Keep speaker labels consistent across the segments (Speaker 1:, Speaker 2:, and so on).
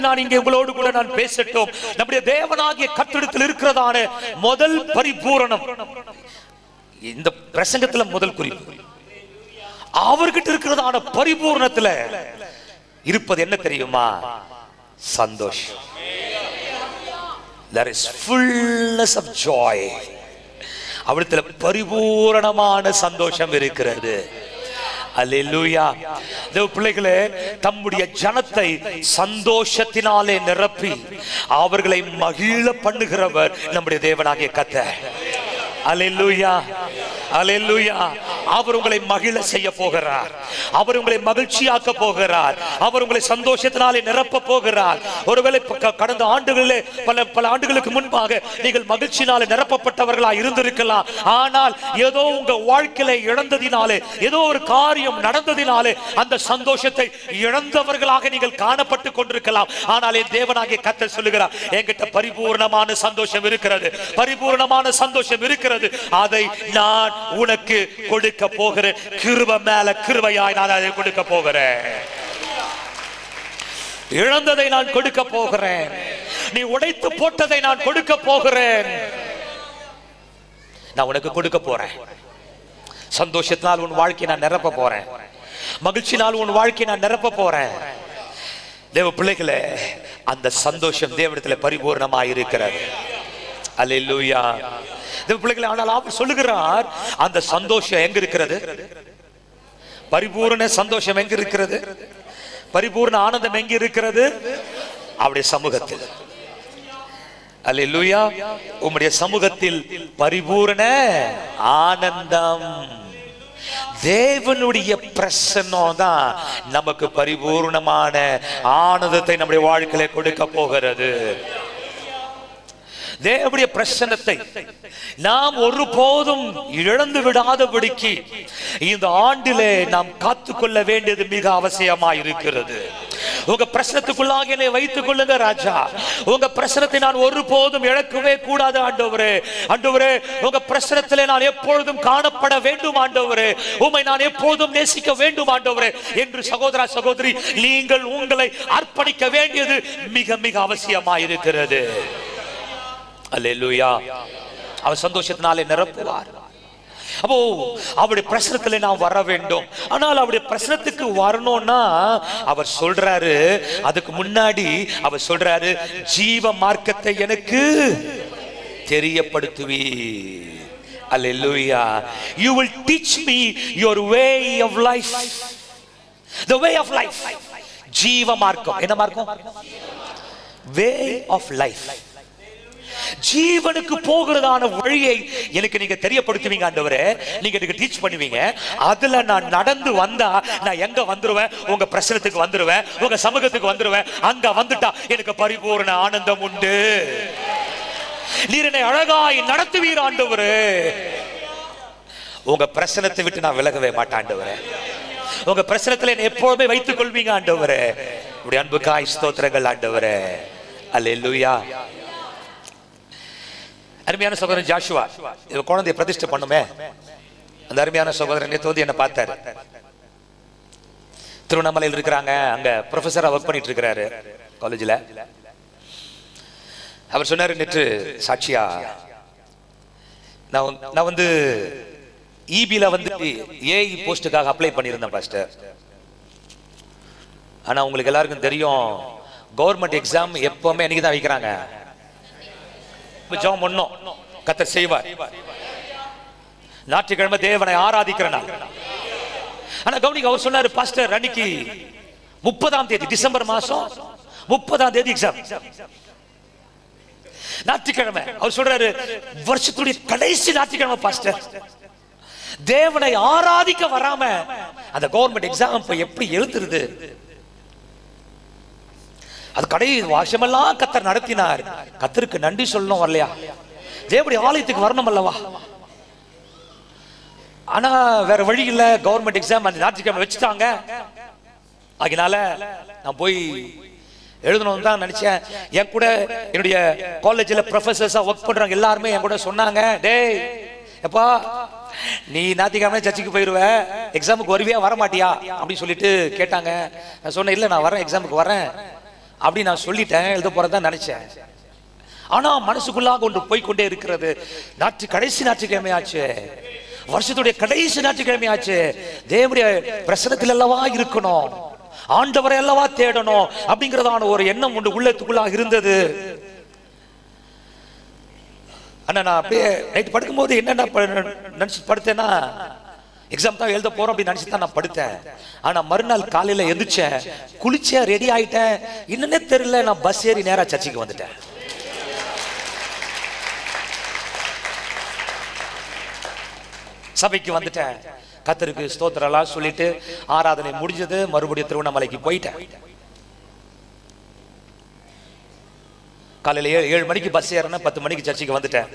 Speaker 1: நான் இங்கே உங்களோடு கூட நான் பேசட்டும் நம்முடைய தேவனாகிய கத்திடத்தில் இருக்கிறதான முதல் பரிபூரணம் இந்த பிரசங்கத்துல முதல் குறிப்பு அவர்கிட்ட இருக்கிறதான பரிபூரணத்துல இருப்பது என்ன தெரியுமா சந்தோஷம் there is fullness of joy அவரிடத்துல பரிபூரணமான சந்தோஷம் இருக்கிறது அல்லேலூயா தேவ பிள்ளைகளே தம்முடைய ஜனத்தை சந்தோஷத்தினாலே நிரப்பி அவர்களை மகிழ பண்ணுகிறவர் நம்முடைய தேவனாகிய கத்த அல்லேலூயா அல்லேலூயா அவர் உங்களை மகிழ செய்ய போகிறார் அவர் உங்களை மகிழ்ச்சியாக்க போகிறார் அவர் உங்களை சந்தோஷத்தினாலே நிரப்ப போகிறார் ஒருவேளை ப- க- கடந்த ஆண்டுகளிலே பல பல ஆண்டுகளுக்கு முன்பாக நீங்கள் மகிழ்ச்சினாலே நிரப்பப்பட்டவர்களா இருந்திருக்கலாம் ஆனால் ஏதோ உங்க வாழ்க்கையில இழந்ததினாலே ஏதோ ஒரு காரியம் நடந்ததினாலே அந்த சந்தோஷத்தை இழந்தவர்களாக நீங்கள் காணப்பட்டு கொண்டிருக்கலாம் ஆனால் என் தேவனாகிய கத்தர் சொல்லுகிறார் என்கிட்ட பரிபூர்ணமான சந்தோஷம் இருக்கிறது பரிபூர்ணமான சந்தோஷம் இருக்கிறது அதை நான் உனக்கு கொடுக்க போகிறேன் கிருப மேல கிருபையாய் நான் அதை கொடுக்க போகிறேன் இழந்ததை நான் கொடுக்க போகிறேன் நீ உடைத்து போட்டதை நான் கொடுக்க போகிறேன் நான் உனக்கு கொடுக்க போறேன் சந்தோஷத்தினால் உன் வாழ்க்கையை நான் நிரப்ப போறேன் மகிழ்ச்சினால் உன் வாழ்க்கையை நான் நிரப்ப போறேன் தேவ பிள்ளைகளே அந்த சந்தோஷம் தேவனிடத்தில் பரிபூர்ணமாக இருக்கிறது அல்லேலூயா தேவ பிள்ளைகளே ஆனால் அவர் சொல்லுகிறார் அந்த சந்தோஷம் எங்க இருக்கிறது பரிபூர்ண சந்தோஷம் எங்க இருக்கிறது பரிபூர்ண ஆனந்தம் எங்க இருக்கிறது அவருடைய சமூகத்தில் அல்லேலூயா உம்முடைய சமூகத்தில் பரிபூரண ஆனந்தம் தேவனுடைய பிரசன்னம் தான் நமக்கு பரிபூர்ணமான ஆனந்தத்தை நம்முடைய வாழ்க்கையில கொடுக்க போகிறது தேவனுடைய பிரசன்னத்தை நாம் ஒருபோதும் இழந்து விடாதபடிக்கு இந்த ஆண்டிலே நாம் காத்துக்கொள்ள வேண்டியது மிக அவசியமாய் இருக்கிறது உங்க பிரசனத்துக்குள்ளாக என்னை வைத்துக் கொள்ளுங்க ராஜா உங்க பிரசனத்தை நான் ஒருபோதும் இழக்கவே கூடாது ஆண்டவரே ஆண்டவரே உங்க பிரசனத்திலே நான் எப்பொழுதும் காணப்பட வேண்டும் ஆண்டவரே உம்மை நான் எப்பொழுதும் நேசிக்க வேண்டும் ஆண்டவரே என்று சகோதரா சகோதரி நீங்கள் உங்களை அர்ப்பணிக்க வேண்டியது மிக மிக அவசியமாய் இருக்கிறது அல்லேலூயா அவர் சந்தோஷத்தினாலே நிரப்புவார் அப்போ அவருடைய பிரசனத்துல நாம் வர வேண்டும் ஆனால் அவருடைய பிரசனத்துக்கு வரணும்னா அவர் சொல்றாரு அதுக்கு முன்னாடி அவர் சொல்றாரு ஜீவ மார்க்கத்தை எனக்கு தெரியப்படுத்துவி அல்லேலூயா you will teach me your way of life the way of life ஜீவ மார்க்கம் என்ன மார்க்கம் வே ஆஃப் லைஃப் ஜீவனுக்கு போகிறதான வழியை எனக்கு நீங்க தெரியப்படுத்துவீங்க ஆண்டவரே நீங்க எனக்கு டீச் பண்ணுவீங்க அதுல நான் நடந்து வந்தா நான் எங்க வந்துருவேன் உங்க பிரச்சனத்துக்கு வந்துருவேன் உங்க சமூகத்துக்கு வந்துருவேன் அங்க வந்துட்டா எனக்கு பரிபூர்ண ஆனந்தம் உண்டு நீர் என்னை அழகாய் நடத்துவீர் ஆண்டவரே உங்க பிரசனத்தை விட்டு நான் விலகவே மாட்டேன் ஆண்டவரே உங்க பிரசனத்துல என்னை எப்பொழுதுமே வைத்துக் கொள்வீங்க ஆண்டவரே உடைய அன்புக்காய் ஸ்தோத்திரங்கள் ஆண்டவரே அல்லேலூயா அருமையான சகோதரன் ஜாஷுவா இவ குழந்தைய பிரதிஷ்டை பண்ணுமே அந்த அருமையான சகோதரன் நேத்து வந்து என்ன பார்த்தாரு திருவண்ணாமலையில் இருக்கிறாங்க அங்க ப்ரொஃபஸரா ஒர்க் பண்ணிட்டு இருக்கிறாரு காலேஜ்ல அவர் சொன்னாரு நேற்று சாட்சியா நான் வந்து- நான் வந்து இபில வந்து ஏஇ போஸ்டுக்காக அப்ளை பண்ணியிருந்தேன் பாஸ்டர் ஆனா உங்களுக்கு எல்லாருக்கும் தெரியும் கவர்மெண்ட் எக்ஸாம் எப்பவுமே என்னைக்கு தான் வைக்கிறாங்க இப்ப ஜெபம் பண்ணோம் கத்தர் செய்வார் ஞாயிற்றுக்கிழமை தேவனை ஆராதிக்கிற நாள் ஆனா கவனிக்க அவர் சொன்னாரு பாஸ்டர் அன்னைக்கு முப்பதாம் தேதி டிசம்பர் மாசம் முப்பதாம் தேதி எக்ஸாம் ஞாயிற்றுக்கிழமை அவர் சொல்றாரு வருஷத்துடைய கடைசி ஞாயிற்றுக்கிழமை பாஸ்டர் தேவனை ஆராதிக்க வராம அந்த கவர்மெண்ட் எக்ஸாம் இப்ப எப்படி எழுதுறது அது கடை வருஷமெல்லாம் கத்தர் நடத்தினார் கத்தருக்கு நன்றி சொல்லணும் வரலையா தேவடைய ஆலயத்துக்கு வரணும் அல்லவா ஆனா வேற வழி இல்ல கவர்மெண்ட் எக்ஸாம் அந்த ஞாயிற்றுக்கிழமை வச்சுட்டாங்க அதனால நான் போய் எழுதணும் தான் நினைச்சேன் என் கூட என்னுடைய காலேஜில் ப்ரொஃபசர்ஸா ஒர்க் பண்றவங்க எல்லாருமே என் கூட சொன்னாங்க டேய் எப்பா நீ ஞாயிற்றுக்கிழமை சர்ச்சுக்கு போயிருவ எக்ஸாமுக்கு வருவியா வர மாட்டியா அப்படின்னு சொல்லிட்டு கேட்டாங்க நான் சொன்னேன் இல்லை நான் வரேன் எக்ஸாமுக்கு வரேன் அப்படி நான் சொல்லிட்டேன் எழுத போறதா நினைச்சேன் ஆனா மனசுக்குள்ளாக ஒன்று போய்க்கொண்டே இருக்கிறது ஞாற்று கடைசி ஞாயிற்றுக்கிழமை ஆச்சு வருஷத்துடைய கடைசி ஞாயிற்றுக்கிழமை ஆச்சு தேவனுடைய பிரசனத்தில் அல்லவா இருக்கணும் ஆண்டவரை அல்லவா தேடணும் அப்படிங்கறதான ஒரு எண்ணம் ஒன்று உள்ளத்துக்குள்ளாக இருந்தது ஆனா நான் அப்படியே நைட் படுக்கும்போது என்னென்ன நினைச்சு படுத்தேன்னா எக்ஸாம் தான் எழுத போறோம் அப்படின்னு நினைச்சு தான் நான் படுத்தேன் ஆனா மறுநாள் காலையில எந்திரிச்சேன் குளிச்சேன் ரெடி ஆயிட்டேன் என்னன்னே தெரியல நான் பஸ் ஏறி நேரா சர்ச்சுக்கு வந்துட்டேன் சபைக்கு வந்துட்டேன் கத்தருக்கு ஸ்தோத்திரலாம் சொல்லிட்டு ஆராதனை முடிஞ்சது மறுபடியும் திருவண்ணாமலைக்கு போயிட்டேன் காலையில ஏழு ஏழு மணிக்கு பஸ் ஏறினேன் பத்து மணிக்கு சர்ச்சுக்கு வந்துட்டேன்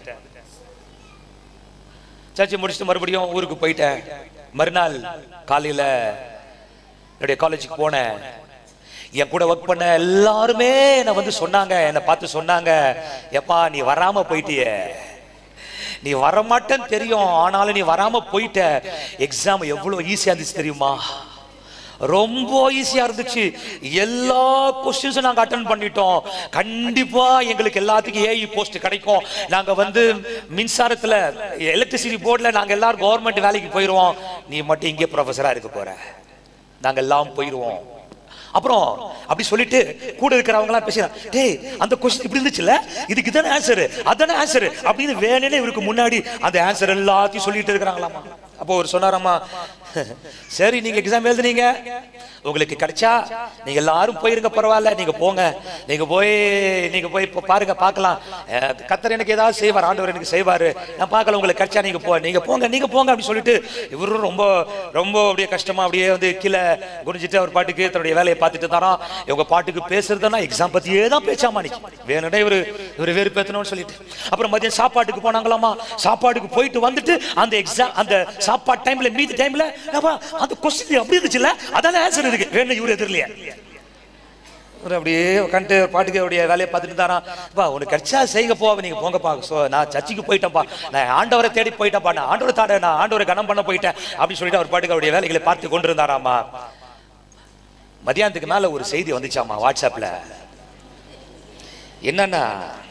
Speaker 1: சர்ச்சை முடிச்சுட்டு மறுபடியும் ஊருக்கு போயிட்டேன் மறுநாள் காலையில என்னுடைய காலேஜுக்கு போனேன் என் கூட ஒர்க் பண்ண எல்லாருமே என்னை வந்து சொன்னாங்க என்னை பார்த்து சொன்னாங்க எப்பா நீ வராம போயிட்டியே நீ வரமாட்டேன்னு தெரியும் ஆனாலும் நீ வராம போயிட்ட எக்ஸாம் எவ்வளவு ஈஸியா இருந்துச்சு தெரியுமா ரொம்ப ஈஸியா இருந்துச்சு எல்லா கொஸ்டின்ஸும் நாங்க அட்டன் பண்ணிட்டோம் கண்டிப்பா எங்களுக்கு எல்லாத்துக்கும் ஏஇ போஸ்ட் கிடைக்கும் நாங்க வந்து மின்சாரத்துல எலக்ட்ரிசிட்டி போர்டுல நாங்க எல்லாரும் கவர்மெண்ட் வேலைக்கு போயிருவோம் நீ மட்டும் இங்கே ப்ரொஃபஸரா இருக்க போற நாங்க எல்லாம் போயிருவோம் அப்புறம் அப்படி சொல்லிட்டு கூட இருக்கிறவங்க எல்லாம் பேசுறாங்க டேய் அந்த கொஸ்டின் இப்படி இருந்துச்சுல்ல இதுக்கு இதான ஆன்சர் அதான ஆன்சர் அப்படின்னு வேணும்னே இவருக்கு முன்னாடி அந்த ஆன்சர் எல்லாத்தையும் சொல்லிட்டு இருக்கிறாங்களாமா அப்போ ஒரு சொன்னாராமா சரி நீங்க எக்ஸாம் எழுதுனீங்க உங்களுக்கு கிடைச்சா நீங்க எல்லாரும் போயிருங்க பரவாயில்ல நீங்க போங்க நீங்க போய் நீங்க போய் இப்ப பாருங்க பார்க்கலாம் அஹ், கர்த்தர் எனக்கு ஏதாவது செய்வார் ஆண்டவர் எனக்கு செய்வாரு நான் பார்க்கல உங்களுக்கு கிடைச்சா நீங்க போ நீங்க போங்க நீங்க போங்க அப்படின்னு சொல்லிட்டு இவரும் ரொம்ப ரொம்ப அப்படியே கஷ்டமா அப்படியே வந்து கீழே குனிஞ்சிட்டு அவர் பாட்டுக்கு தன்னுடைய வேலையை பார்த்துட்டு தாராம் இவங்க பாட்டுக்கு பேசுறதுன்னா எக்ஸாம் பத்தியே தான் பேச்சாமா நீ வேணுடே இவரு இவரு வேறு பேத்தணும்னு சொல்லிட்டு அப்புறம் மதியம் சாப்பாட்டுக்கு போனாங்களாமா சாப்பாட்டுக்கு போயிட்டு வந்துட்டு அந்த எக்ஸாம் அந்த சாப்பாடு டைம்ல மீதி டைம்ல அந்த கொஸ்டின் அப்படி இருந்துச்சுல்ல அதான ஆன்சர் இருக்கு வேணும் இவரு எதிரிலையே இவரு அப்படியே உட்காந்துட்டு பாட்டுக்கு அவருடைய வேலையை பார்த்துட்டு தாராம் பா உனக்கு கிடைச்சா செய்க போ நீங்க போங்கப்பா ஸோ நான் சர்ச்சுக்கு போயிட்டேன்ப்பா நான் ஆண்டவரை தேடி போயிட்டேன்ப்பா நான் ஆண்டவரை தாட நான் ஆண்டவரை கனம் பண்ண போயிட்டேன் அப்படின்னு சொல்லிட்டு அவர் பாட்டுக்கு அவருடைய வேலைகளை பார்த்து கொண்டு இருந்தாராமா மதியானத்துக்கு மேல ஒரு செய்தி வந்துச்சாமா வாட்ஸ்அப்ல என்னன்னா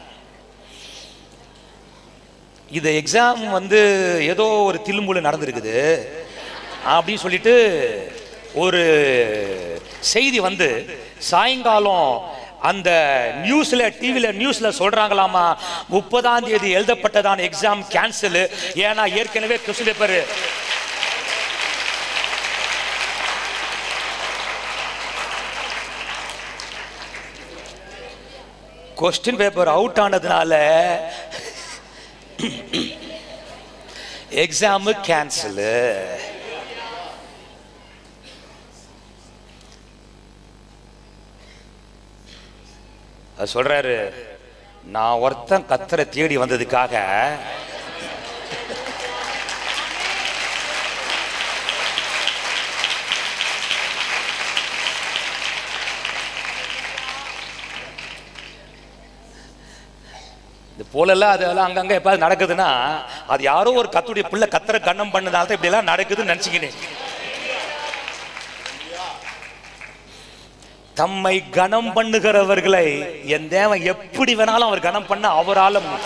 Speaker 1: இது எக்ஸாம் வந்து ஏதோ ஒரு தில்லுமுள்ளு நடந்திருக்குது அப்படின்னு சொல்லிட்டு ஒரு செய்தி வந்து சாயங்காலம் அந்த நியூஸ்ல டிவில நியூஸ்ல சொல்றாங்களாமா முப்பதாம் தேதி எழுதப்பட்டதான எக்ஸாம் கேன்சல் ஏன்னா ஏற்கனவே question paper question paper out ஆனதுனால எக்ஸாம் கேன்சலு அது சொல்றாரு நான் ஒருத்தன் கத்தரை தேடி வந்ததுக்காக இது போலெல்லாம் அதெல்லாம் அங்கங்க எப்பாவது நடக்குதுன்னா அது யாரோ ஒரு கத்துடைய பிள்ளை கத்தரை கண்ணம் பண்ணதால தான் இப்படி எல்லாம் நடக்குதுன்னு நினைச்சுக்கினேன் தம்மை கனம் பண்ணுகிறவர்களை என் தேவன் எப்படி வேணாலும் அவர் கனம் பண்ண அவரால மு-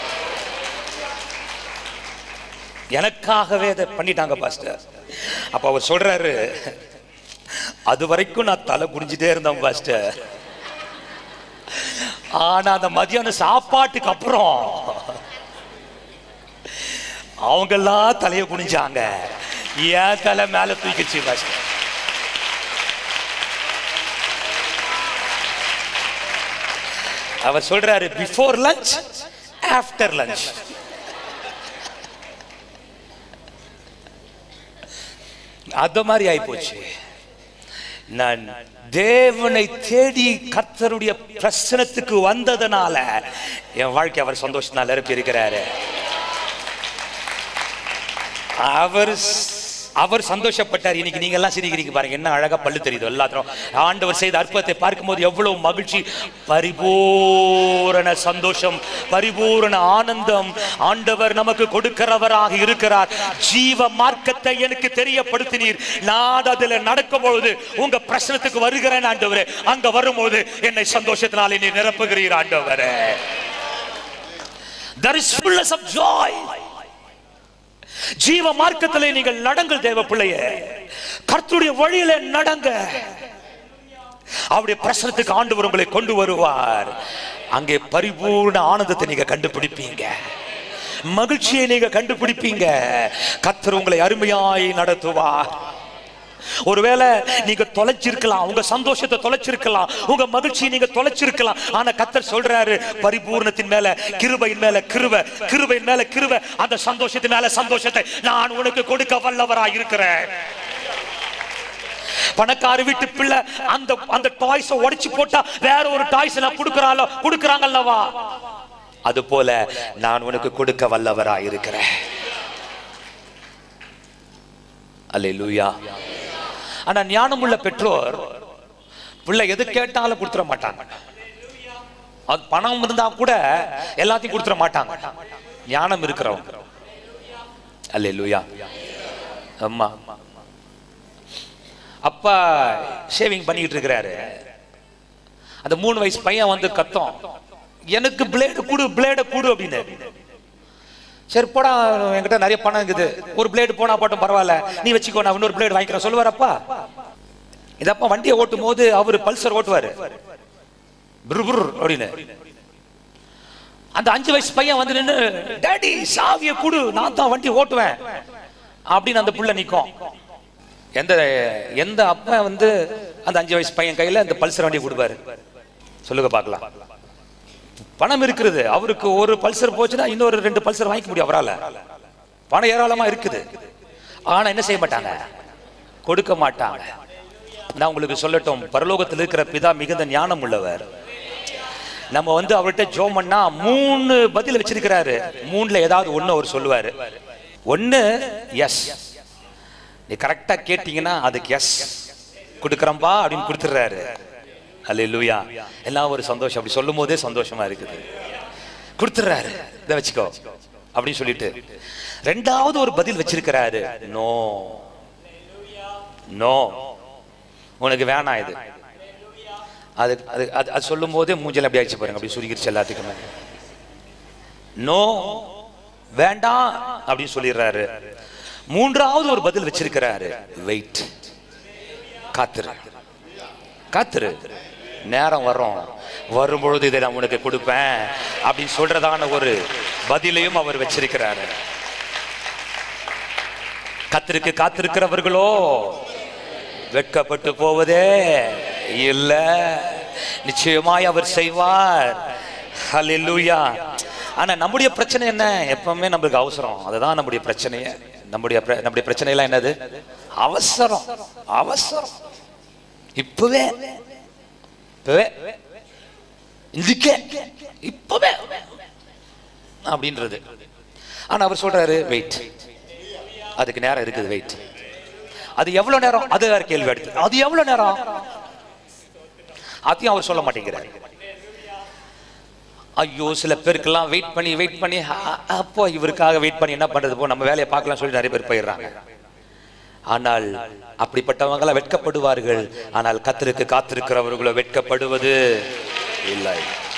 Speaker 1: எனக்காகவே அதை பண்ணிட்டாங்க பாஸ்டர் அப்ப அவர் சொல்றாரு அது வரைக்கும் நான் தலை குடிஞ்சிட்டே இருந்தேன் பாஸ்டர் ஆனா அந்த மதியான சாப்பாட்டுக்கு அப்புறம் அவங்க எல்லாம் தலையை குனிஞ்சாங்க ஏன் தலை மேல தூக்கிச்சு பாஸ்டர் அவர் சொல்றாரு பிஃபோர் லஞ்ச் ஆஃப்டர் லஞ்ச் அத மாதிரி ஆயிப்போச்சு நான் தேவனை தேடி கர்த்தருடைய பிரசனத்துக்கு வந்ததனால என் வாழ்க்கை அவர் சந்தோஷத்தினால் நிரப்பி இருக்கிறாரு அவர் ஸ்- அவர் சந்தோஷப்பட்டார் இன்னைக்கு நீங்க எல்லாம் சிரிக்கிறீங்க பாருங்க என்ன அழகா பல்லு தெரியுது எல்லாத்திலும் ஆண்டவர் செய்த அற்புதத்தை பார்க்கும்போது எவ்வளவு மகிழ்ச்சி பரிபூரண சந்தோஷம் பரிபூரண ஆனந்தம் ஆண்டவர் நமக்கு கொடுக்கிறவராக இருக்கிறார் ஜீவ மார்க்கத்தை எனக்கு தெரியப்படுத்தினீர் நான் அதுல நடக்கும் பொழுது உங்க பிரச்சனத்துக்கு வருகிறேன் ஆண்டவரே அங்க வரும்போது என்னை சந்தோஷத்தினாலே நீ நிரப்புகிறீர் ஆண்டவரே There is fullness of joy. ஜீவ மார்க்கத்திலே நீங்கள் நடங்கள் தேவ பிள்ளைய கர்த்தருடைய வழியில நடங்க அவருடைய பிரசனத்துக்கு ஆண்டவர் உங்களை கொண்டு வருவார் அங்கே பரிபூர்ண ஆனந்தத்தை நீங்க கண்டுபிடிப்பீங்க மகிழ்ச்சியை நீங்க கண்டுபிடிப்பீங்க கர்த்தர் உங்களை அருமையாய் நடத்துவார் ஒருவேளை நீங்க தொலைச்சிருக்கலாம் உங்க சந்தோஷத்தை தொலைச்சிருக்கலாம் உங்க மகிழ்ச்சியை நீங்க தொலைச்சிருக்கலாம் ஆனா கத்தர் சொல்றாரு பரிபூர்ணத்தின் மேல கிருபையின் மேல கிருப கிருபையின் மேல கிருப அந்த சந்தோஷத்தின் மேல சந்தோஷத்தை நான் உனக்கு கொடுக்க வல்லவராய் இருக்கிறேன் பணக்கார வீட்டு பிள்ளை அந்த அந்த டாய்ஸ உடைச்சு போட்டா வேற ஒரு டாய்ஸ் நான் கொடுக்கறாளோ கொடுக்கறாங்கல்லவா அது போல நான் உனக்கு கொடுக்க வல்லவராய் இருக்கிறேன் அல்லேலூயா ஆனா ஞானமுள்ள பெற்றோர் பிள்ளை எது கேட்டாலும் கொடுத்துட மாட்டாங்க அது பணம் இருந்தா கூட எல்லாத்தையும் கொடுத்துட மாட்டாங்க ஞானம் இருக்கிறவங்க அல்லேலூயா அம்மா அப்பா ஷேவிங் பண்ணிக்கிட்டு இருக்கிறாரு அந்த மூணு வயசு பையன் வந்து கத்தம் எனக்கு பிளேடு கொடு பிளேட கொடு அப்படின்னு சரி போடா என்கிட்ட நிறைய பணம் இருக்குது ஒரு பிளேடு போனா போட்டும் பரவாயில்ல நீ வச்சுக்கோ நான் இன்னொரு பிளேடு வாங்கிக்கிறேன் சொல்லுவாரப்பா இதப்பா வண்டியை ஓட்டும் போது அவர் பல்சர் ஓட்டுவாரு புரு புரு அப்படின்னு அந்த அஞ்சு வயசு பையன் வந்து நின்னு டேடி சாவியை கொடு நான் தான் வண்டி ஓட்டுவேன் அப்படின்னு அந்த புள்ள நிக்கும் எந்த எந்த அப்பா வந்து அந்த அஞ்சு வயசு பையன் கையில அந்த பல்சர் வண்டியை கொடுப்பாரு சொல்லுங்க பார்க்கலாம் பணம் இருக்கிறது அவருக்கு ஒரு பல்சர் போச்சுன்னா இன்னொரு ரெண்டு பல்சர் வாங்கிக்க முடியும் அவரால பணம் ஏராளமா இருக்குது ஆனா என்ன செய்ய மாட்டாங்க கொடுக்க மாட்டாங்க நான் உங்களுக்கு சொல்லட்டும் பரலோகத்தில் இருக்கிற பிதா மிகுந்த ஞானம் உள்ளவர் நம்ம வந்து அவர்கிட்ட ஜோம் பண்ணா மூணு பதில் வச்சிருக்கிறாரு மூணுல ஏதாவது ஒண்ணு அவர் சொல்லுவாரு ஒண்ணு எஸ் நீ கரெக்டா கேட்டீங்கன்னா அதுக்கு எஸ் கொடுக்குறம்பா அப்படின்னு கொடுத்துடுறாரு அல்லேலூயா எல்லாம் ஒரு சந்தோஷம் அப்படி சொல்லும் போதே சந்தோஷமா இருக்குது கொடுத்துடுறாரு இதை வச்சுக்கோ அப்படின்னு சொல்லிட்டு ரெண்டாவது ஒரு பதில் வச்சிருக்கிறாரு நோ நோ உனக்கு வேணாம் இது அது அது அது அது சொல்லும் போதே மூஞ்சல் அப்படி ஆயிடுச்சு பாருங்க அப்படி சுருகிருச்சு எல்லாத்துக்குமே நோ வேண்டாம் அப்படின்னு சொல்லிடுறாரு மூன்றாவது ஒரு பதில் வச்சிருக்கிறாரு வெயிட் காத்துரு காத்துரு நேரம் வரும் வரும்பொழுது இதை நான் உனக்கு கொடுப்பேன் அப்படின்னு சொல்றதான ஒரு பதிலையும் அவர் வச்சிருக்கிறாரு கத்திருக்கு காத்திருக்கிறவர்களோ வெட்கப்பட்டு போவதே இல்ல நிச்சயமாய் அவர் செய்வார் ஹalleluya ஆனா நம்முடைய பிரச்சனை என்ன எப்பவுமே நம்மளுக்கு அவசரம் அதுதான் நம்முடைய பிரச்சனையே நம்முடைய பிர- நம்முடைய பிரச்சனை எல்லாம் என்னது அவசரம் அவசரம் இப்பவே இப்பவே இதுக்கே இப்பவே அப்படின்றது ஆனா அவர் சொல்றாரு வெயிட் அதுக்கு நேரம் இருக்குது வெயிட் அது எவ்வளவு நேரம் அது வேற கேள்வி அடுத்து அது எவ்வளவு நேரம் அதையும் அவர் சொல்ல மாட்டேங்கிறார் ஐயோ சில பேருக்கெல்லாம் வெயிட் பண்ணி வெயிட் பண்ணி அ- அப்போ இவருக்காக வெயிட் பண்ணி என்ன பண்றது போ நம்ம வேலையை பார்க்கலாம் சொல்லி நிறைய பேர் போயிடுறாங்க ஆனால் அப்படிப்பட்டவங்க எல்லாம் வெட்கப்படுவார்கள் ஆனால் கத்திருக்கு காத்திருக்கிறவர்களோ வெட்கப்படுவது இல்லை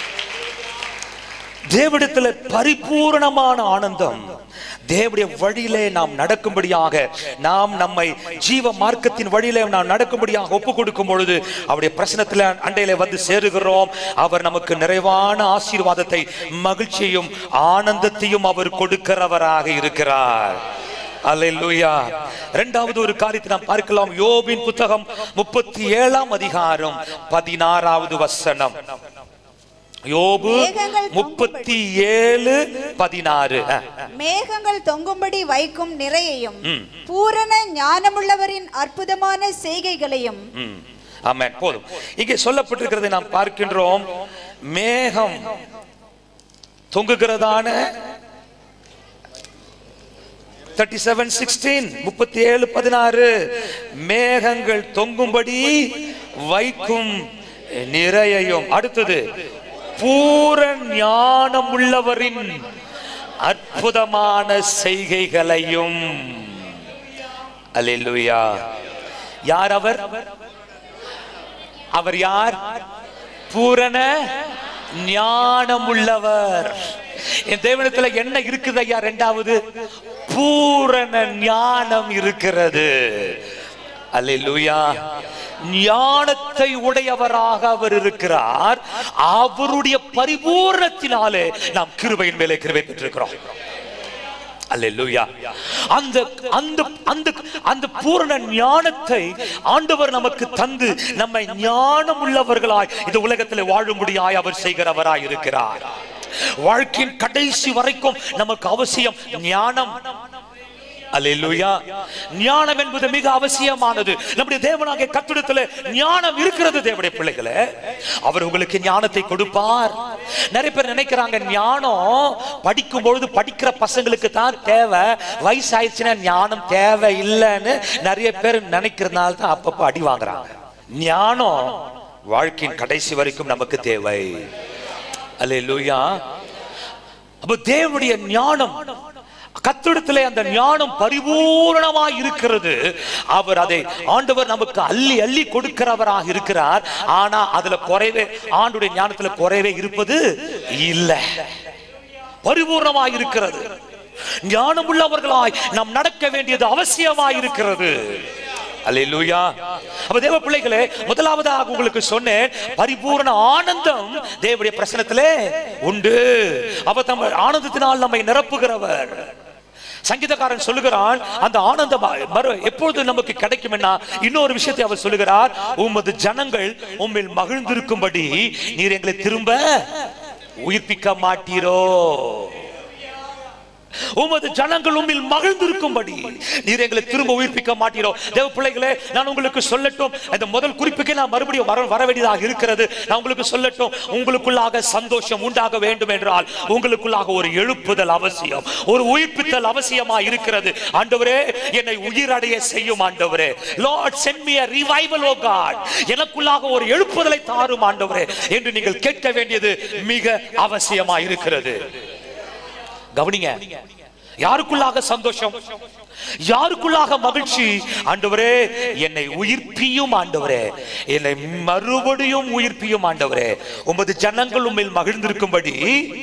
Speaker 1: தேவனிடத்துல பரிபூரணமான ஆனந்தம் தேவனுடைய வழியிலே நாம் நடக்கும்படியாக நாம் நம்மை ஜீவ மார்க்கத்தின் வழியிலே நாம் நடக்கும்படியாக ஒப்பு கொடுக்கும் பொழுது அவருடைய பிரசனத்தில் அண்டையில வந்து சேருகிறோம் அவர் நமக்கு நிறைவான ஆசீர்வாதத்தை மகிழ்ச்சியையும் ஆனந்தத்தையும் அவர் கொடுக்கிறவராக இருக்கிறார் அல்லேலூயா இரண்டாவது ஒரு காரியத்தை நாம் பார்க்கலாம் யோபின் புத்தகம் முப்பத்தி ஏழாம் அதிகாரம் பதினாறாவது வசனம் யோபு
Speaker 2: மேகங்கள்
Speaker 1: முப்பத்தி ஏழு பதினாறு அஹ்,
Speaker 2: மேகங்கள் தொங்கும்படி வைக்கும் நிறையையும்
Speaker 1: ம்.
Speaker 2: பூரண ஞானமுள்ளவரின் அற்புதமான செய்கைகளையும்
Speaker 1: ம். ஆமென் போதும் இங்கே சொல்லப்பட்டிருக்கிறதை நாம் பார்க்கின்றோம் மேகம் தொங்குகிறதான தேர்ட்டி செவன் சிக்ஸ்டீன் முப்பத்தி ஏழு பதினாறு மேகங்கள் தொங்கும்படி வைக்கும் நிறையையும் அடுத்தது பூர ஞானம் உள்ளவரின் அற்புதமான செய்கைகளையும் அல்லேலூயா யார் அவர் அவர் யார் பூரண ஞானம் உள்ளவர் என் தேவனத்துல என்ன இருக்குது ஐயா ரெண்டாவது பூரண ஞானம் இருக்கிறது அல்லேலூயா ஞானத்தை உடையவராக அவர் இருக்கிறார் அவருடைய பரிபூரணத்தினாலே நாம் கிருபையின் மேலே கிருபை பெற்றிருக்கிறோம் அல்லேலூயா அந்த அந்த அந்த அந்த பூரண ஞானத்தை ஆண்டவர் நமக்கு தந்து நம்மை ஞானம் உள்ளவர்களாய் இந்த உலகத்தில் வாழும்படியாய் அவர் செய்கிறவராய் இருக்கிறார் வாழ்க்கையின் கடைசி வரைக்கும் நமக்கு அவசியம் ஞானம் அல்லேலூயா ஞானம் என்பது மிக அவசியமானது நம்முடைய தேவனாகிய கத்திடத்துல ஞானம் இருக்கிறது தேவனுடைய பிள்ளைகளே அவர் உங்களுக்கு ஞானத்தை கொடுப்பார் நிறைய பேர் நினைக்கிறாங்க ஞானம் படிக்கும் பொழுது படிக்கிற பசங்களுக்கு தான் தேவை வயசாயிடுச்சுன்னா ஞானம் தேவை இல்லைன்னு நிறைய பேர் நினைக்கிறதுனால தான் அப்பப்போ அடி வாங்குறாங்க ஞானம் வாழ்க்கையின் கடைசி வரைக்கும் நமக்கு தேவை அல்லேலூயா அப்ப தேவனுடைய ஞானம் கத்திடத்திலே அந்த ஞானம் பரிபூரணமாய் இருக்கிறது அவர் அதை ஆண்டவர் நமக்கு அள்ளி அள்ளி கொடுக்கிறவராக இருக்கிறார் ஆனா அதுல குறைவே ஆண்டுடைய ஞானத்துல குறைவே இருப்பது இல்லை பரிபூர்ணமாய் இருக்கிறது ஞானம் உள்ளவர்களாய் நாம் நடக்க வேண்டியது அவசியமாய் இருக்கிறது அல்லேலூயா அப்ப தேவ பிள்ளைகளே முதலாவதாக உங்களுக்கு சொன்னேன் பரிபூரண ஆனந்தம் தேவனுடைய பிரசனத்திலே உண்டு அப்ப தம் ஆனந்தத்தினால் நம்மை நிரப்புகிறவர் சங்கீதக்காரன் சொல்லுகிறான் அந்த ஆனந்தம் மறு எப்பொழுது நமக்கு கிடைக்கும்னா இன்னொரு விஷயத்தை அவர் சொல்லுகிறார் உமது ஜனங்கள் உம்மில் மகிழ்ந்திருக்கும்படி நீர் எங்களை திரும்ப உயிர்ப்பிக்க மாட்டீரோ உமது ஜனங்கள் உம்மில் மகிழ்ந்திருக்கும்படி நீர் எங்களை திரும்ப உயிர்ப்பிக்க மாட்டீரோ தேவ பிள்ளைகளே நான் உங்களுக்கு சொல்லட்டும் இந்த முதல் குறிப்புக்கு நான் மறுபடியும் வர வர வேண்டியதாக இருக்கிறது நான் உங்களுக்கு சொல்லட்டும் உங்களுக்குள்ளாக சந்தோஷம் உண்டாக வேண்டும் என்றால் உங்களுக்குள்ளாக ஒரு எழுப்புதல் அவசியம் ஒரு உயிர்ப்பித்தல் அவசியமா இருக்கிறது ஆண்டவரே என்னை உயிரடைய செய்யும் ஆண்டவரே Lord send me a revival oh god எனக்குள்ளாக ஒரு எழுப்புதலை தாரும் ஆண்டவரே என்று நீங்கள் கேட்க வேண்டியது மிக அவசியமா இருக்கிறது கவனிங்க யாருக்குள்ளாக சந்தோஷம் யாருக்குள்ளாக மகிழ்ச்சி ஆண்டவரே என்னை உயிர்ப்பியும் ஆண்டவரே என்னை மறுபடியும் உயிர்ப்பியும் ஆண்டவரே உமது ஜனங்கள் உம்மில் மகிழ்ந்திருக்கும்படி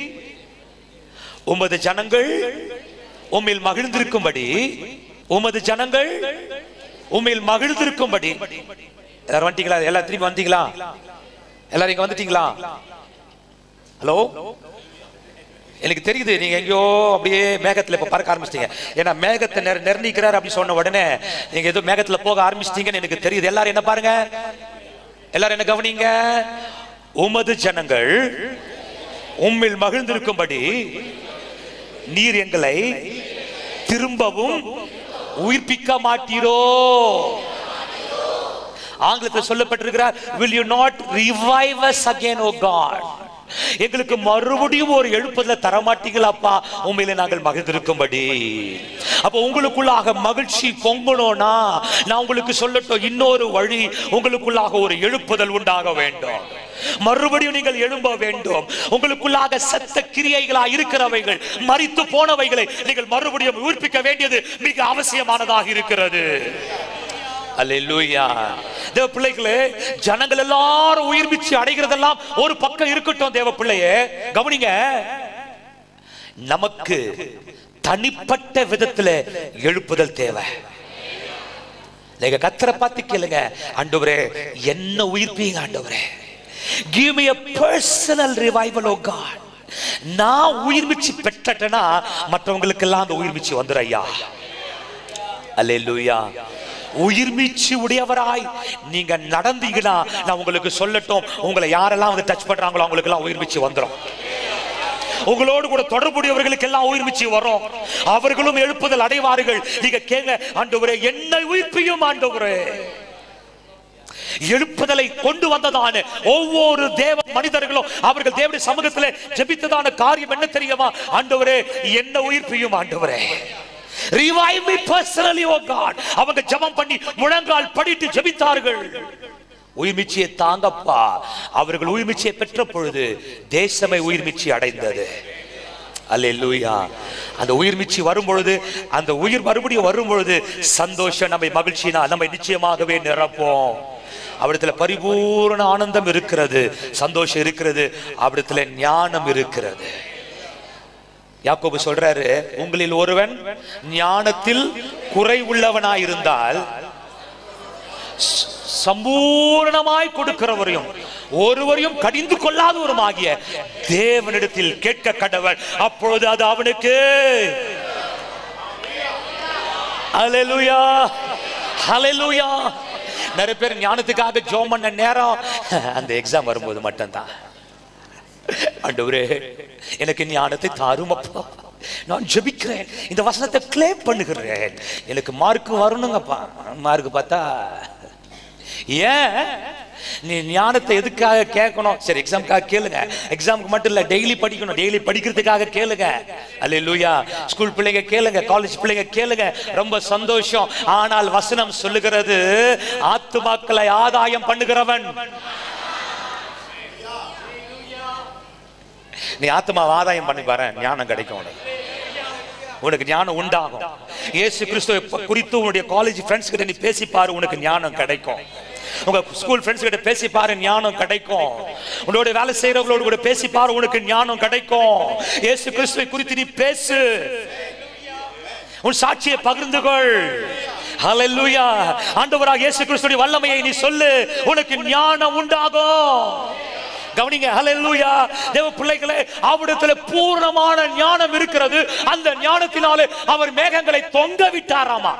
Speaker 1: உமது ஜனங்கள் உம்மில் மகிழ்ந்திருக்கும்படி உமது ஜனங்கள் உம்மில் மகிழ்ந்திருக்கும்படி எல்லாரும் வந்துட்டீங்களா எல்லாரும் திரும்பி வந்தீங்களா எல்லாரும் இங்க வந்துட்டீங்களா ஹலோ எனக்கு தெரியுது நீங்க எங்கேயோ அப்படியே மேகத்துல இப்ப பறக்க ஆரம்பிச்சிட்டீங்க ஏன்னா மேகத்தை நிர் நிர்ணயிக்கிறார் அப்படி சொன்ன உடனே நீங்க ஏதோ மேகத்துல போக ஆரம்பிச்சிட்டீங்கன்னு எனக்கு தெரியுது எல்லாரும் என்ன பாருங்க எல்லாரும் என்ன கவனிங்க உமது ஜனங்கள் உம்மில் மகிழ்ந்திருக்கும்படி நீர் எங்களை திரும்பவும் உயிர்ப்பிக்க மாட்டீரோ ஆங்கிலத்தில் சொல்லப்பட்டிருக்கிறார் will you not revive us again o god எங்களுக்கு மறுபடியும் ஒரு எழுப்புதல தரமாட்டீங்களாப்பா உண்மையில நாங்கள் மகிழ்ந்திருக்கும்படி அப்ப உங்களுக்குள்ளாக மகிழ்ச்சி பொங்கணும்னா நான் உங்களுக்கு சொல்லட்டும் இன்னொரு வழி உங்களுக்குள்ளாக ஒரு எழுப்புதல் உண்டாக வேண்டும் மறுபடியும் நீங்கள் எழும்ப வேண்டும் உங்களுக்குள்ளாக சத்த கிரியைகளா இருக்கிறவைகள் மறித்து போனவைகளை நீங்கள் மறுபடியும் உயிர்ப்பிக்க வேண்டியது மிக அவசியமானதாக இருக்கிறது அல்லேலூயா தேவ பிள்ளைகளே ஜனங்கள் எல்லாரும் உயிர்ப்பிச்சு அடைகிறதெல்லாம் ஒரு பக்கம் இருக்கட்டும் தேவ பிள்ளையே கவனிங்க நமக்கு தனிப்பட்ட விதத்துல எழுப்புதல் தேவை நீங்க கத்தரை பார்த்து கேளுங்க ஆண்டவரே என்ன உயிர்ப்பீங்க ஆண்டவரே give me a personal revival oh god நான் உயிர்மிச்சு பெற்றட்டனா மற்றவங்களுக்கெல்லாம் அந்த உயிர்மிச்சு வந்துரு ஐயா அல்லேலூயா உயிர்மீச்சு உடையவராய் நீங்க நடந்தீங்கன்னா நான் உங்களுக்கு சொல்லட்டும் உங்களை யாரெல்லாம் வந்து டச் பண்றாங்களோ அவங்களுக்கு எல்லாம் உயிர்மீச்சு வந்துரும் உங்களோடு கூட தொடர்புடையவர்களுக்கு எல்லாம் உயிர்மிச்சு வரும் அவர்களும் எழுப்புதல் அடைவார்கள் நீங்க கேங்க ஆண்டவரே என்னை உயிர்ப்பியும் ஆண்டவரே எழுப்புதலை கொண்டு வந்ததான ஒவ்வொரு தேவ மனிதர்களும் அவர்கள் தேவனுடைய சமூகத்திலே ஜெபித்ததான காரியம் என்ன தெரியுமா ஆண்டவரே என்ன உயிர்ப்பியும் ஆண்டவரே revive me personally oh god அவங்க ஜெபம் பண்ணி முழங்கால் படிட்டு ஜெபித்தார்கள் உயிர்மிச்சியை தாங்கப்பா அவர்கள் உயிர்மிச்சியை பெற்ற பொழுது தேசமே உயிர்மிச்சி அடைந்தது அல்லேலூயா அந்த உயிர் மிச்சி வரும் பொழுது அந்த உயிர் மறுபடியும் வரும் பொழுது சந்தோஷம் நம்மை மகிழ்ச்சினா நம்மை நிச்சயமாகவே நிரப்போம் அவிடத்துல பரிபூர்ண ஆனந்தம் இருக்கிறது சந்தோஷம் இருக்கிறது அவிடத்துல ஞானம் இருக்கிறது யாக்கோபு சொல்றாரு உங்களில் ஒருவன் ஞானத்தில் குறை உள்ளவனாயிருந்தால் ச- சம்பூரணமாய் கொடுக்கிறவரையும் ஒருவரையும் கடிந்து கொள்ளாதவருமாகிய தேவனிடத்தில் கேட்க கடவன் அப்பொழுது அது அவனுக்கு ஹalleluya ஹalleluya நிறைய பேர் ஞானத்துக்காக ஜோம் பண்ண நேரம் அந்த எக்ஸாம் வரும்போது மட்டும்தான் ஆண்டவரே எனக்கு ஞானத்தை தாரும் அப்பா நான் ஜெபிக்கிறேன் இந்த வசனத்தை கிளேம் பண்ணுகிறேன் எனக்கு மார்க் வரணுங்கப்பா மார்க் பார்த்தா ஏன் நீ ஞானத்தை எதுக்காக கேட்கணும் சரி எக்ஸாமுக்காக கேளுங்க எக்ஸாமுக்கு மட்டும் இல்ல டெய்லி படிக்கணும் டெய்லி படிக்கிறதுக்காக கேளுங்க அல்லேலூயா ஸ்கூல் பிள்ளைங்க கேளுங்க காலேஜ் பிள்ளைங்க கேளுங்க ரொம்ப சந்தோஷம் ஆனால் வசனம் சொல்லுகிறது ஆத்துமாக்களை ஆதாயம் பண்ணுகிறவன் நீ ஆத்மா ஆதாயம் பண்ணி பாரு ஞானம் கிடைக்கும் உனக்கு உனக்கு ஞானம் உண்டாகும் இயேசு கிறிஸ்துவை ப- குறித்து உன்னுடைய காலேஜ் ஃப்ரெண்ட்ஸ் கிட்ட நீ பேசி பாரு உனக்கு ஞானம் கிடைக்கும் உங்க ஸ்கூல் ஃப்ரெண்ட்ஸ் கிட்ட பேசி பாரு ஞானம் கிடைக்கும் உன்னோட வேலை செய்யறவங்களோட கூட பேசி பாரு உனக்கு ஞானம் கிடைக்கும் இயேசு கிறிஸ்துவை குறித்து நீ பேசு உன் சாட்சியை பகிர்ந்து கொள் ஹalleluya ஆண்டவராக இயேசு கிறிஸ்துவின் வல்லமையை நீ சொல்லு உனக்கு ஞானம் உண்டாகும் கவனிங்க ஹalleluya தேவ பிள்ளைகளே அவரிடத்தில் பூர்ணமான ஞானம் இருக்கிறது அந்த ஞானத்தினாலே அவர் மேகங்களை தொங்க விட்டாராமா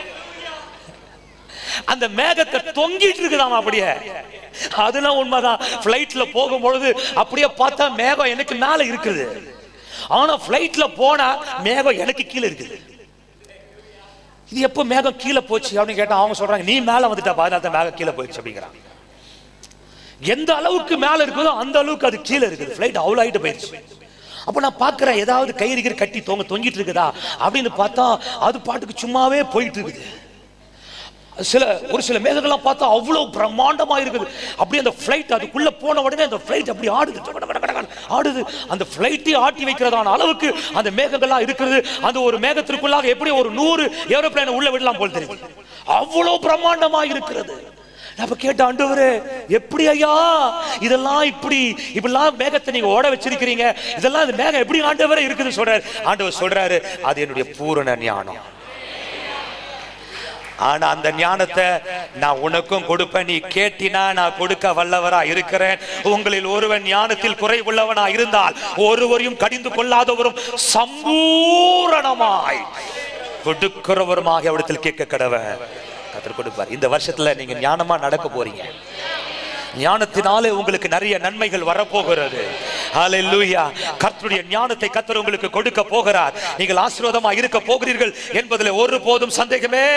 Speaker 1: அந்த மேகத்தை தொங்கிட்டு இருக்குதாமா அப்படியே அதெல்லாம் உண்மைதான் பிளைட்ல போகும்பொழுது அப்படியே பார்த்தா மேகம் எனக்கு மேல இருக்குது ஆனா பிளைட்ல போனா மேகம் எனக்கு கீழே இருக்குது இது எப்போ மேகம் கீழே போச்சு அப்படின்னு கேட்டா அவங்க சொல்றாங்க நீ மேல வந்துட்டா பாதுகாத்த மேகம் கீழே போயிடுச்சு அப்படிங்கிறாங்க எந்த அளவுக்கு மேல இருக்குதோ அந்த அளவுக்கு அது கீழே இருக்குது ஃபிளைட் அவ்வளோ ஹைட்டு போயிடுச்சு அப்போ நான் பார்க்குறேன் ஏதாவது கயிறு கயிறு கட்டி தொங்க தொங்கிட்டு இருக்குதா அப்படின்னு பார்த்தா அது பாட்டுக்கு சும்மாவே போயிட்டு இருக்குது சில ஒரு சில மேகங்கள்லாம் பார்த்தா அவ்வளோ பிரம்மாண்டமா இருக்குது அப்படியே அந்த ஃப்ளைட் அதுக்குள்ள போன உடனே அந்த ஃப்ளைட் அப்படி ஆடுது டக டக டக டகன்னு ஆடுது அந்த ஃப்ளைட்டை ஆட்டி வைக்கிறதான அளவுக்கு அந்த மேகங்கள்லாம் இருக்கிறது அந்த ஒரு மேகத்திற்குள்ளாக எப்படி ஒரு நூறு ஏரோப்ளேனை உள்ள விடலாம் போல் தெரியுது அவ்வளோ பிரம்மாண்டமா இருக்கிறது அப்ப கேட்ட ஆண்டவரே எப்படி ஐயா இதெல்லாம் இப்படி இப்படிலாம் மேகத்தை நீங்க ஓட வச்சிருக்கிறீங்க இதெல்லாம் இந்த மேகம் எப்படி ஆண்டவரே இருக்குது சொல்றாரு ஆண்டவர் சொல்றாரு அது என்னுடைய பூரண ஞானம் ஆனா அந்த ஞானத்தை நான் உனக்கும் கொடுப்பேன் நீ கேட்டினா நான் கொடுக்க வல்லவரா இருக்கிறேன் உங்களில் ஒருவன் ஞானத்தில் குறைவுள்ளவனா இருந்தால் ஒருவரையும் கடிந்து கொள்ளாதவரும் சம்பூரணமாய் கொடுக்கிறவருமாக அவடத்தில் கேட்க கடவன் கத்தர் கொடுப்பார் இந்த வருஷத்துல நீங்க ஞானமா நடக்க போறீங்க ஞானத்தினாலே உங்களுக்கு நிறைய நன்மைகள் வரப்போகிறது ஹalleluya கர்த்தருடைய ஞானத்தை கர்த்தர் உங்களுக்கு கொடுக்க போகிறார் நீங்கள் ஆசீர்வாதமா இருக்க போகிறீர்கள் என்பதில் ஒருபோதும் சந்தேகமே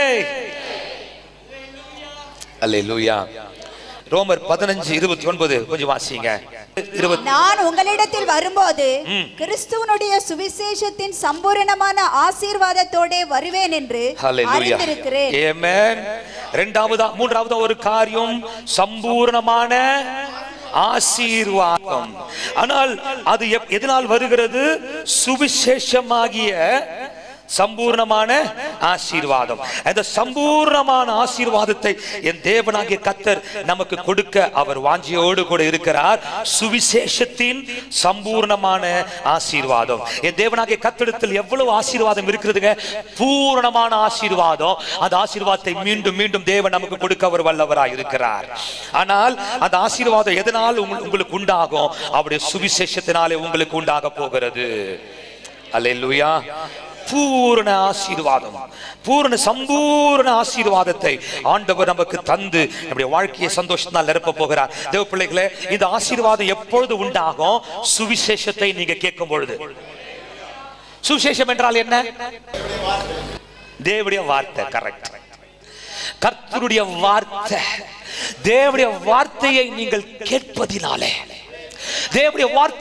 Speaker 1: ஹalleluya ரோமர் பதினஞ்சு இருபத்தி ஒன்பது கொஞ்சம் வாசிங்க இருபத்தி
Speaker 2: நான் உங்களிடத்தில் வரும்போது கிறிஸ்துவனுடைய சுவிசேஷத்தின் சம்பூரணமான ஆசீர்வாதத்தோடே வருவேன் என்று
Speaker 1: ஹalleluya
Speaker 2: அறிந்திருக்கிறேன்
Speaker 1: ஆமென் இரண்டாவதா மூன்றாவதா ஒரு காரியம் சம்பூர்ணமான ஆசீர்வாதம் ஆனால் அது எப்- எதனால் வருகிறது சுவிசேஷமாகிய சம்பூர்ணமான ஆசீர்வாதம் அந்த சம்பூர்ணமான ஆசீர்வாதத்தை என் தேவனாகிய கத்தர் நமக்கு கொடுக்க அவர் வாஞ்சியோடு கூட இருக்கிறார் சுவிசேஷத்தின் சம்பூர்ணமான ஆசீர்வாதம் என் தேவனாகிய கத்தடத்தில் எவ்வளவு ஆசீர்வாதம் இருக்கிறதுங்க பூரணமான ஆசீர்வாதம் அந்த ஆசீர்வாதத்தை மீண்டும் மீண்டும் தேவன் நமக்கு கொடுக்க அவர் வல்லவராய் இருக்கிறார் ஆனால் அந்த ஆசீர்வாதம் எதனால் உங்க- உங்களுக்கு உண்டாகும் அவருடைய சுவிசேஷத்தினாலே உங்களுக்கு உண்டாக போகிறது அல்லேலூயா பூரண ஆசீர்வாதம் பூரண சம்பூரண ஆசீர்வாதத்தை ஆண்டவர் நமக்கு தந்து நம்முடைய வாழ்க்கையை சந்தோஷத்தினால் நிரப்ப போகிறார் தேவ பிள்ளைகளே இந்த ஆசீர்வாதம் எப்பொழுது உண்டாகும் சுவிசேஷத்தை நீங்க கேட்கும் பொழுது சுவிசேஷம் என்றால் என்ன தேவனுடைய வார்த்தை கரெக்ட் கர்த்தருடைய வார்த்தை தேவனுடைய வார்த்தையை நீங்கள் கேட்பதினாலே தேவனுடைய வார்த்தை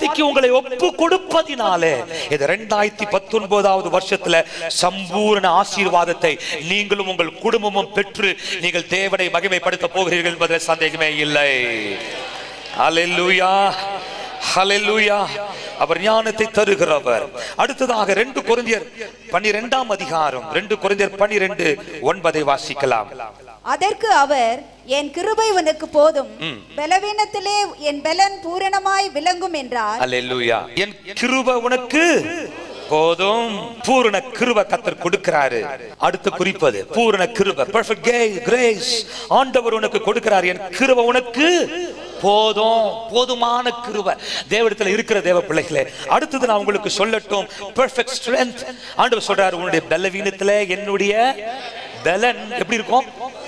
Speaker 1: வார்த்தைக்கு உங்களை ஒப்பு கொடுப்பதினாலே இது ரெண்டாயிரத்தி பத்தொன்பதாவது வருஷத்துல சம்பூர்ண ஆசீர்வாதத்தை நீங்களும் உங்கள் குடும்பமும் பெற்று நீங்கள் தேவனை மகிமைப்படுத்த போகிறீர்கள் என்பதில் சந்தேகமே இல்லை ஹalleluya ஹalleluya அவர் ஞானத்தை தருகிறவர் அடுத்ததாக ரெண்டு கொரிந்தியர் பன்னிரெண்டாம் அதிகாரம் ரெண்டு கொரிந்தியர் பன்னிரெண்டு ஒன்பதை வாசிக்கலாம்
Speaker 2: அதற்கு அவர் என் கிருபை உனக்கு போதும் பலவீனத்திலே என் பலன் பூரணமாய் விளங்கும் என்றார்
Speaker 1: அல்லேலூயா என் கிருப உனக்கு போதும் பூரண கிருப கத்தர் கொடுக்கிறாரு அடுத்து குறிப்பது பூரண கிருப perfect கிரேஸ் ஆண்டவர் உனக்கு கொடுக்கிறார் என் கிருப உனக்கு போதும் போதுமான கிருப தேவடத்துல இருக்கிற தேவ பிள்ளைகளே அடுத்தது நான் உங்களுக்கு சொல்லட்டும் perfect strength ஆண்டவர் சொல்றாரு உன்னுடைய பலவீனத்துல என்னுடைய பலன் எப்படி இருக்கும்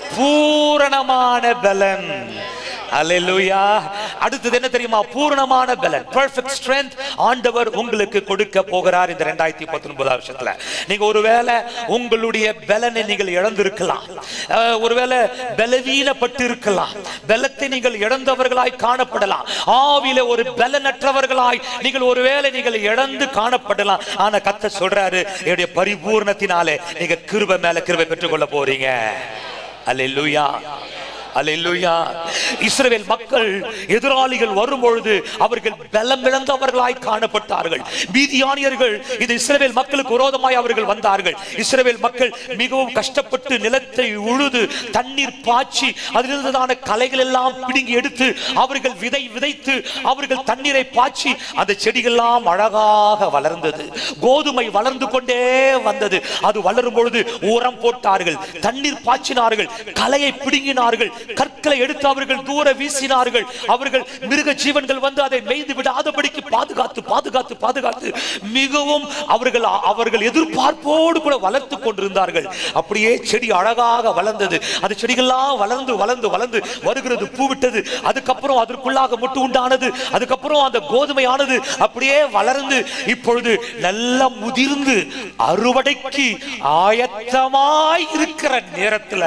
Speaker 1: பூரணமான பலன் அல்லேலூயா அடுத்தது என்ன தெரியுமா பூரணமான பலன் பெர்ஃபெக்ட் ஸ்ட்ரென்த் ஆண்டவர் உங்களுக்கு கொடுக்க போகிறார் இந்த ரெண்டாயிரத்தி பத்தொன்பதாம் வருஷத்துல நீங்க ஒருவேளை உங்களுடைய பலனை நீங்கள் இழந்திருக்கலாம் அஹ், ஒருவேளை பலவீனப்பட்டு இருக்கலாம் பலத்தை நீங்கள் இழந்தவர்களாய் காணப்படலாம் ஆவியில ஒரு பலனற்றவர்களாய் நீங்கள் ஒருவேளை நீங்கள் இழந்து காணப்படலாம் ஆனா கத்த சொல்றாரு என்னுடைய பரிபூர்ணத்தினாலே நீங்க கிருபை மேல கிருபை பெற்றுக்கொள்ள போறீங்க அல்லேலூயா அல்லேலூயா இஸ்ரவேல் மக்கள் எதிராளிகள் வரும்பொழுது அவர்கள் பலம் இழந்தவர்களாய் காணப்பட்டார்கள் மீதியானியர்கள் இந்த இஸ்ரவேல் மக்களுக்கு விரோதமாய் அவர்கள் வந்தார்கள் இஸ்ரவேல் மக்கள் மிகவும் கஷ்டப்பட்டு நிலத்தை உழுது தண்ணீர் பாய்ச்சி அதிலிருந்ததான கலைகள் எல்லாம் பிடுங்கி எடுத்து அவர்கள் விதை விதைத்து அவர்கள் தண்ணீரை பாய்ச்சி அந்த செடிகள்லாம் அழகாக வளர்ந்தது கோதுமை வளர்ந்து கொண்டே வந்தது அது வளரும் பொழுது உரம் போட்டார்கள் தண்ணீர் பாய்ச்சினார்கள் கலையை பிடுங்கினார்கள் கற்களை எடுத்து அவர்கள் தூர வீசினார்கள் அவர்கள் மிருக ஜீவன்கள் வந்து அதை மேய்ந்து விடாதபடிக்கு பாதுகாத்து பாதுகாத்து பாதுகாத்து மிகவும் அவர்கள் அவர்கள் எதிர்பார்ப்போடு கூட வளர்த்து கொண்டிருந்தார்கள் அப்படியே செடி அழகாக வளர்ந்தது அந்த செடிகள்லாம் வளர்ந்து வளர்ந்து வளர்ந்து வருகிறது பூவிட்டது அதுக்கப்புறம் அதற்குள்ளாக முட்டு உண்டானது அதுக்கப்புறம் அந்த கோதுமையானது அப்படியே வளர்ந்து இப்பொழுது நல்லா முதிர்ந்து அறுவடைக்கு ஆயத்தமாய் இருக்கிற நேரத்துல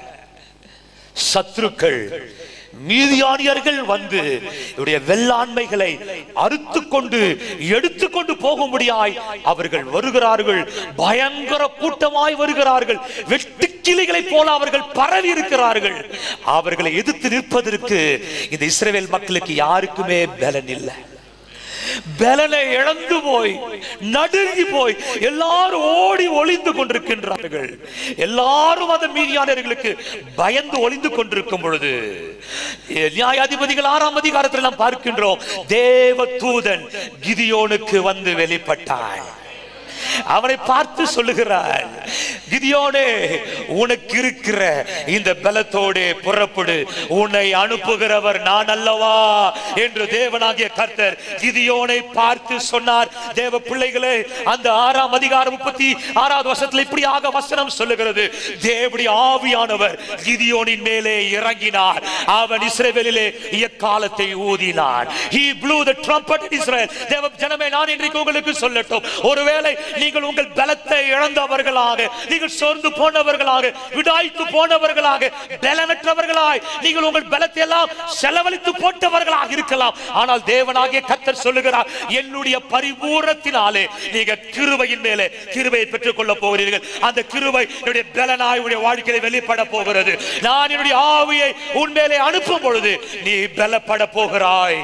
Speaker 1: சத்துருக்கள் மீதியானியர்கள் வந்து இவருடைய வெள்ளாண்மைகளை அறுத்து கொண்டு எடுத்துக்கொண்டு போகும்படியாய் அவர்கள் வருகிறார்கள் பயங்கர கூட்டமாய் வருகிறார்கள் வெட்டுக்கிளிகளைப் போல அவர்கள் பரவி இருக்கிறார்கள் அவர்களை எதிர்த்து நிற்பதற்கு இந்த இஸ்ரவேல் மக்களுக்கு யாருக்குமே பலன் இல்லை பலனை இழந்து போய் நடுங்கி போய் எல்லாரும் ஓடி ஒளிந்து கொண்டிருக்கின்றார்கள் எல்லாரும் அந்த மீதியானவர்களுக்கு பயந்து ஒளிந்து கொண்டிருக்கும் பொழுது நியாயாதிபதிகள் ஆறாம் அதிகாரத்தில் நாம் பார்க்கின்றோம் தேவ தூதன் கிதியோனுக்கு வந்து வெளிப்பட்டான் அவனை பார்த்து சொல்லுகிறார் கிதியோனே உனக்கு இருக்கிற இந்த பலத்தோடு புறப்படு உன்னை அனுப்புகிறவர் நான் அல்லவா என்று தேவனாகிய கர்த்தர் கிதியோனை பார்த்து சொன்னார் தேவ பிள்ளைகளே அந்த ஆறாம் அதிகாரம் முப்பத்தி ஆறாவது வருஷத்துல இப்படியாக வசனம் சொல்லுகிறது தேவடைய ஆவியானவர் கிதியோனின் மேலே இறங்கினார் அவன் இஸ்ரேவேலிலே எக்காலத்தை ஊதினான் he blew the trumpet in Israel தேவ ஜனமே நான் இன்றைக்கு உங்களுக்கு சொல்லட்டும் ஒருவேளை நீங்கள் உங்கள் பலத்தை இழந்தவர்களாக நீங்கள் சோர்ந்து போனவர்களாக விடாய்த்து போனவர்களாக பலனற்றவர்களாய் நீங்கள் உங்கள் பலத்தை எல்லாம் செலவழித்து போட்டவர்களாக இருக்கலாம் ஆனால் தேவனாகிய கத்தர் சொல்லுகிறார் என்னுடைய பரிபூரத்தினாலே நீங்க கிருபையின் மேலே கிருபையை பெற்றுக் கொள்ள போகிறீர்கள் அந்த கிருபை என்னுடைய பலனாய் உடைய வாழ்க்கையில வெளிப்பட போகிறது நான் என்னுடைய ஆவியை உன் மேலே அனுப்பும் பொழுது நீ பலப்பட போகிறாய்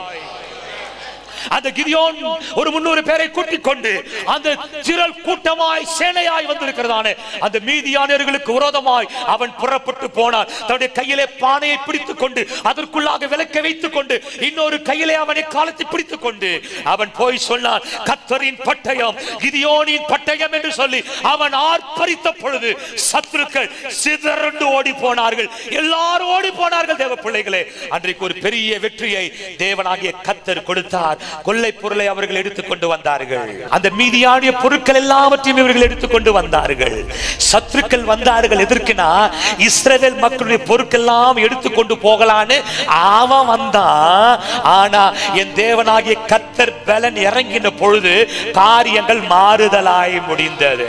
Speaker 1: அந்த கிதியோன் ஒரு முன்னூறு பேரை கூட்டிக் கொண்டு அந்த திரள் கூட்டமாய் சேனையாய் வந்திருக்கிறதானே அந்த மீதியானவர்களுக்கு விரோதமாய் அவன் புறப்பட்டு போனான் தன்னுடைய கையிலே பானையை பிடித்துக் கொண்டு அதற்குள்ளாக விளக்க வைத்துக் கொண்டு இன்னொரு கையிலே அவனை காலத்தை பிடித்துக் கொண்டு அவன் போய் சொன்னான் கத்தரின் பட்டயம் கிதியோனின் பட்டயம் என்று சொல்லி அவன் ஆர்ப்பரித்த பொழுது சத்துருக்கள் சிதறண்டு ஓடி போனார்கள் எல்லாரும் ஓடி போனார்கள் தேவ பிள்ளைகளே அன்றைக்கு ஒரு பெரிய வெற்றியை தேவனாகிய கத்தர் கொடுத்தார் கொள்ளை பொருளை அவர்கள் எடுத்துக்கொண்டு வந்தார்கள் அந்த மீதியானிய பொருட்கள் எல்லாவற்றையும் இவர்கள் எடுத்துக்கொண்டு வந்தார்கள் சத்துருக்கள் வந்தார்கள் எதற்குனா இஸ்ரவேல் மக்களுடைய பொருட்கள் எல்லாம் எடுத்துக்கொண்டு போகலான்னு அவன் வந்தான் ஆனா என் தேவனாகிய கத்தர் பலன் இறங்கின பொழுது காரியங்கள் மாறுதலாய் முடிந்தது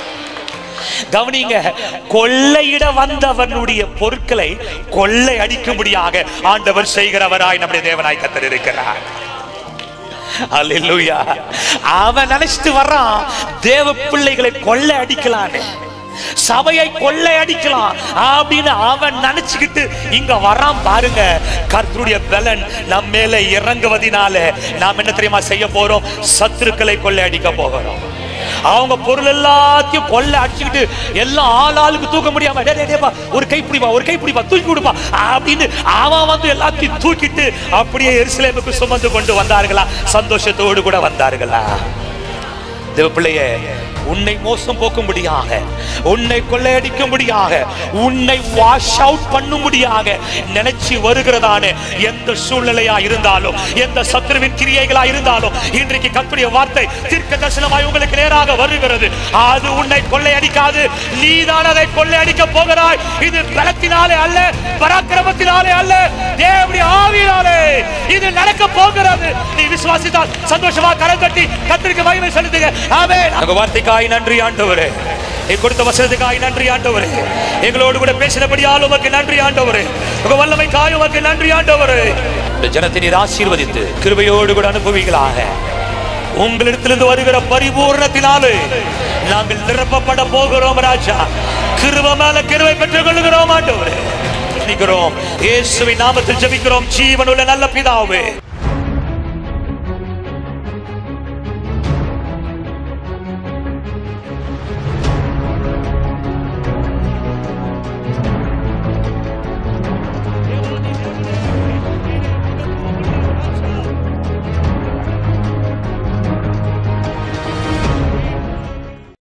Speaker 1: கவனிங்க கொள்ளையிட வந்தவனுடைய பொருட்களை கொள்ளை அடிக்கும்படியாக ஆண்டவர் செய்கிறவராய் நம்முடைய தேவனாய் கத்தர் இருக்கிறார் அல்லேலூயா அவன் நினைச்சிட்டு வர்றான் தேவ பிள்ளைகளை கொள்ளை அடிக்கலான்னு சபையை கொள்ளை அடிக்கலாம் அப்படின்னு அவன் நினைச்சுக்கிட்டு இங்க வரான் பாருங்க கர்த்தருடைய பலன் நம்ம மேல இறங்குவதினால நாம் என்ன தெரியுமா செய்ய போறோம் சத்துருக்களை கொள்ளை அடிக்க போகிறோம் அவங்க பொருள் எல்லாத்தையும் கொள்ள அடிச்சுக்கிட்டு எல்லாம் ஆள் ஆளுக்கு தூக்க முடியாம டேய், டேய், டேய்ப்பா, ஒரு கை பிடிப்பா ஒரு கை பிடிப்பா தூக்கி விடுப்பா அப்படின்னு அவன் வந்து எல்லாத்தையும் தூக்கிட்டு அப்படியே எருசலேமுக்கு சுமந்து கொண்டு வந்தார்களா சந்தோஷத்தோடு கூட வந்தார்களா தேவ பிள்ளையே உன்னை மோசம் போக்கும்படியாக உன்னை கொள்ளையடிக்கும்படியாக உன்னை வாஷ் அவுட் பண்ணும்படியாக நினைச்சு வருகிறதான எந்த சூழ்நிலையா இருந்தாலும் எந்த சத்துருவின் கிரியைகளா இருந்தாலும் இன்றைக்கு கத்துடைய வார்த்தை தீர்க்க தரிசனமாய் உங்களுக்கு நேராக வருகிறது அது உன்னை கொள்ளையடிக்காது நீதான் அதை கொள்ளையடிக்க போகிறாய் இது பலத்தினாலே அல்ல பராக்கிரமத்தினாலே அல்ல தேவனுடைய ஆவியினாலே இது நடக்க போகிறது நீ விசுவாசித்தால் சந்தோஷமா கரம் தட்டி கத்திரிக்க மகிமை செலுத்துங்க ஆமென் உங்க வார்த்தைக்காய் நன்றி ஆண்டவரே நீ கொடுத்த வசனத்துக்காய் நன்றி ஆண்டவரே எங்களோடு கூட பேசினபடியால் உமக்கு நன்றி ஆண்டவரே உங்க வல்லமைக்காய் உமக்கு நன்றி ஆண்டவரே இந்த ஜனத்தை நீர் ஆசீர்வதித்து கிருபையோடு கூட அனுப்புவீங்களாக உங்களிடத்திலிருந்து வருகிற பரிபூர்ணத்தினாலே நாங்கள் நிரப்பப்பட போகிறோம் ராஜா கிருப மேல கிருபை பெற்றுக் கொள்கிறோம் ஆண்டவரே ஜெபிக்கிறோம் இயேசுவின் நாமத்தில் ஜெபிக்கிறோம் ஜீவனுள்ள நல்ல பிதாவே